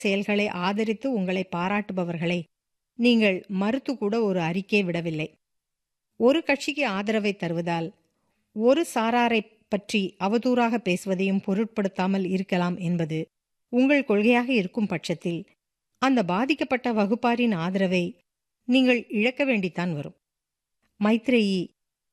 செயல்களை ஆதரித்து உங்களை பாராட்டுபவர்களை நீங்கள் மறுத்து கூட ஒரு அறிக்கை விடவில்லை ஒரு கட்சிக்கு ஆதரவை தருவதால் ஒரு சாராரை பற்றி அவதூறாக பேசுவதையும் பொருட்படுத்தாமல் இருக்கலாம் என்பது உங்கள் கொள்கையாக இருக்கும் பட்சத்தில் அந்த பாதிக்கப்பட்ட வகுப்பாரின் ஆதரவை நீங்கள் இழக்க வேண்டித்தான் வரும் மைத்ரேயி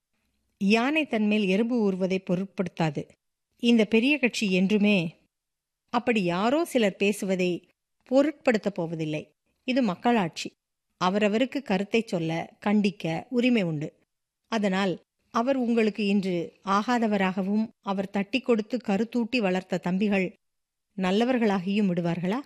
யானை தன்மேல் எறும்பு ஊறுவதை பொருட்படுத்தாது இந்த பெரிய கட்சி என்றுமே அப்படி யாரோ சிலர் பேசுவதை பொருட்படுத்தப் போவதில்லை இது மக்களாட்சி அவரவருக்கு கருத்தை சொல்ல கண்டிக்க உரிமை உண்டு அதனால் அவர் உங்களுக்கு இன்று ஆகாதவராகவும் அவர் தட்டி கொடுத்து கருத்தூட்டி வளர்த்த தம்பிகள் நல்லவர்களாகியும் விடுவார்களா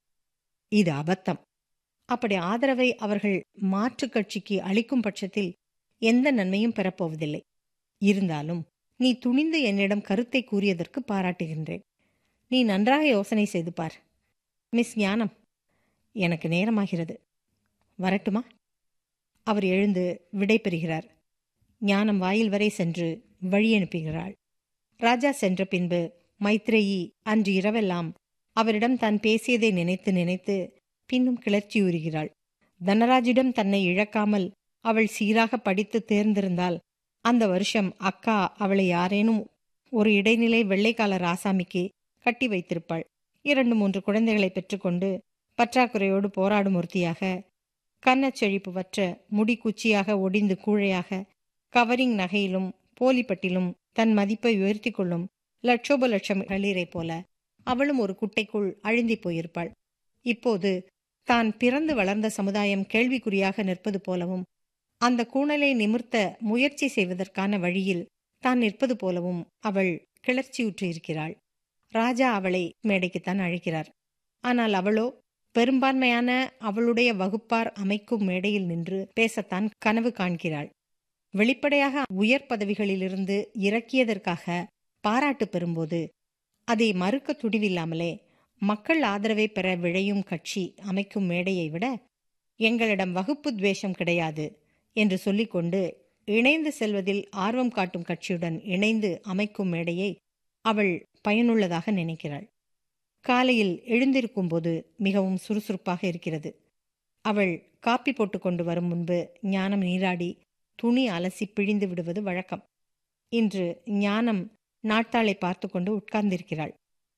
இது அபத்தம் அப்படி ஆதரவை அவர்கள் மாற்றுக் கட்சிக்கு அளிக்கும் பட்சத்தில் எந்த நன்மையும் பெறப்போவதில்லை இருந்தாலும் நீ துணிந்து என்னிடம் கருத்தை கூறியதற்கு பாராட்டுகின்றேன் நீ நன்றாக யோசனை செய்து பார் மிஸ் ஞானம் எனக்கு நேரமாகிறது வரட்டுமா அவர் எழுந்து விடை பெறுகிறார் ஞானம் வாயில் வரை சென்று வழி அனுப்புகிறாள் ராஜா சென்ற பின்பு மைத்ரேயி அன்று இரவெல்லாம் அவரிடம் தான் பேசியதை நினைத்து நினைத்து பின்னும் கிளர்ச்சியுறுகிறாள் தனராஜிடம் தன்னை இழக்காமல் அவள் சீராக படித்து தேர்ந்திருந்தால் அந்த வருஷம் அக்கா அவளை யாரேனும் ஒரு இடைநிலை வெள்ளைக்கால ராசாமிக்கு கட்டி வைத்திருப்பாள் இரண்டு மூன்று குழந்தைகளை பெற்றுக்கொண்டு பற்றாக்குறையோடு போராடும் ஒருத்தியாக கன்னச்செழிப்பு வற்ற முடி குச்சியாக ஒடிந்து கூழையாக கவரிங் நகையிலும் போலிப்பட்டிலும் தன் மதிப்பை உயர்த்தி கொள்ளும் லட்சோப லட்சம் களிரை போல அவளும் ஒரு குட்டைக்குள் அழுந்தி போயிருப்பாள் இப்போது தான் பிறந்து வளர்ந்த சமுதாயம் கேள்விக்குறியாக நிற்பது போலவும் அந்த கூணலை நிமிர்த்த முயற்சி செய்வதற்கான வழியில் தான் நிற்பது போலவும் அவள் கிளர்ச்சியுற்று இருக்கிறாள் ராஜா அவளை மேடைக்குத்தான் அழைக்கிறார் ஆனால் அவளோ பெரும்பான்மையான அவளுடைய வகுப்பார் அமைக்கும் மேடையில் நின்று பேசத்தான் கனவு காண்கிறாள் வெளிப்படையாக உயர் பதவிகளிலிருந்து இறக்கியதற்காக பாராட்டு பெறும்போது அதை மறுக்க துணிவில்லாமலே மக்கள் ஆதரவை பெற விழையும் கட்சி அமைக்கும் மேடையை விட எங்களிடம் வகுப்பு துவேஷம் கிடையாது என்று சொல்லிக்கொண்டு இணைந்து செல்வதில் ஆர்வம் காட்டும் கட்சியுடன் இணைந்து அமைக்கும் மேடையை அவள் பயனுள்ளதாக நினைக்கிறாள் காலையில் எழுந்திருக்கும்போது மிகவும் சுறுசுறுப்பாக இருக்கிறது அவள் காப்பி போட்டு கொண்டு வரும் முன்பு ஞானம் நீராடி துணி அலசி பிழிந்து விடுவது வழக்கம் இன்று ஞானம் நாட்டாளை பார்த்து கொண்டு உட்கார்ந்திருக்கிறாள்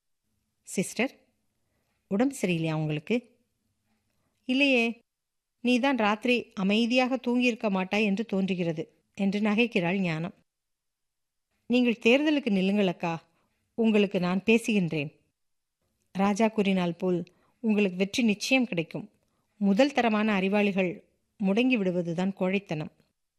சிஸ்டர் உடம்பு சரியில்லையா உங்களுக்கு இல்லையே நீதான் ராத்திரி அமைதியாக தூங்கியிருக்க மாட்டாய் என்று தோன்றுகிறது என்று நகைக்கிறாள் ஞானம் நீங்கள் தேர்தலுக்கு நில்லுங்கள் அக்கா உங்களுக்கு நான் பேசுகின்றேன் ராஜா கூறினால் போல் உங்களுக்கு வெற்றி நிச்சயம் கிடைக்கும் முதல் தரமான அறிவாளிகள் முடங்கி விடுவதுதான் கோழைத்தனம்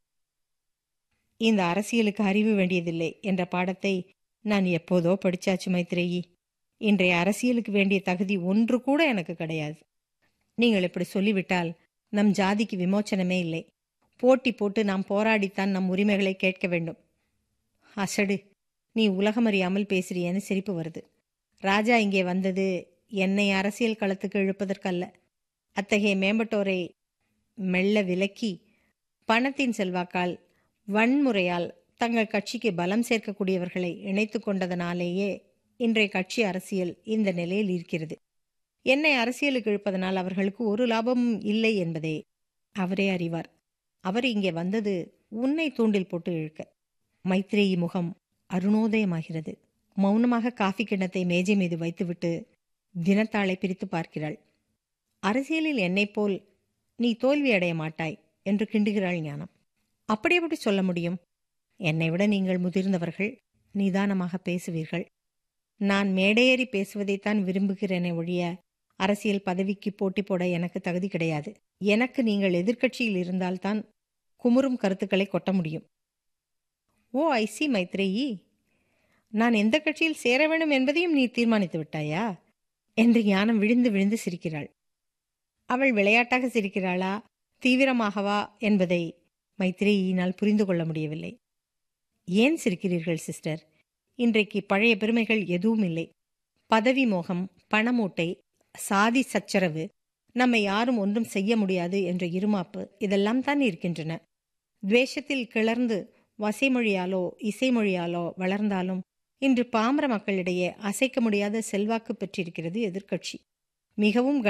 இந்த அரசியலுக்கு அறிவு வேண்டியதில்லை என்ற பாடத்தை நான் எப்போதோ படிச்சாச்சு மைத்ரேயி இன்றைய அரசியலுக்கு வேண்டிய தகுதி ஒன்று கூட எனக்கு கிடையாது நீங்கள் இப்படி சொல்லிவிட்டால் நம் ஜாதிக்கு விமோச்சனமே இல்லை போட்டி போட்டு நாம் போராடித்தான் நம் உரிமைகளை கேட்க வேண்டும் அசடு நீ உலகமறியாமல் பேசுறியன்னு சிரிப்பு வருது ராஜா இங்கே வந்தது என்னை அரசியல் களத்துக்கு இழுப்பதற்கல்ல அத்தகைய மேம்பட்டோரை மெல்ல விலக்கி பணத்தின் செல்வாக்கால் வன்முறையால் தங்கள் கட்சிக்கு பலம் சேர்க்கக்கூடியவர்களை இணைத்து கொண்டதனாலேயே இன்றைய கட்சி அரசியல் இந்த நிலையில் இருக்கிறது என்னை அரசியலுக்கு இழுப்பதனால் அவர்களுக்கு ஒரு லாபமும் இல்லை என்பதை அவரே அறிவார் அவர் இங்கே வந்தது உன்னை தூண்டில் போட்டு இழுக்க மைத்ரேயி முகம் அருணோதயமாகிறது மௌனமாக காஃபி கிண்ணத்தை மேஜை மீது வைத்துவிட்டு தினத்தாளை பிரித்து பார்க்கிறாள் அரசியலில் என்னைப் போல் நீ தோல்வி அடைய மாட்டாய் என்று கிண்டுகிறாள் ஞானம் அப்படி எப்படி சொல்ல முடியும் என்னை விட நீங்கள் முதிர்ந்தவர்கள் நிதானமாக பேசுவீர்கள் நான் மேடையேறி பேசுவதைத்தான் விரும்புகிறேனே ஒழிய அரசியல் பதவிக்கு போட்டி போட எனக்கு தகுதி கிடையாது எனக்கு நீங்கள் எதிர்க்கட்சியில் இருந்தால்தான் குமுறும் கருத்துக்களை கொட்ட முடியும் ஓ ஐ சி மைத்ரேயி நான் எந்த கட்சியில் சேர வேண்டும் என்பதையும் நீ தீர்மானித்து விட்டாயா என்று ஞானம் விழுந்து விழுந்து சிரிக்கிறாள் அவள் விளையாட்டாக சிரிக்கிறாளா தீவிரமாகவா என்பதை மைத்ரேயினால் புரிந்து கொள்ள முடியவில்லை ஏன் சிரிக்கிறீர்கள் சிஸ்டர் இன்றைக்கு பழைய பெருமைகள் எதுவும் இல்லை பதவி மோகம் பணமூட்டை சாதி சச்சரவு நம்மை யாரும் ஒன்றும் செய்ய முடியாது என்ற இருமாப்பு இதெல்லாம் தான் இருக்கின்றன துவேஷத்தில் கிளர்ந்து வசைமொழியாலோ இசைமொழியாலோ வளர்ந்தாலும் இன்று பாமர மக்களிடையே அசைக்க முடியாத செல்வாக்கு பெற்றிருக்கிறது எதிர்க்கட்சி மிகவும்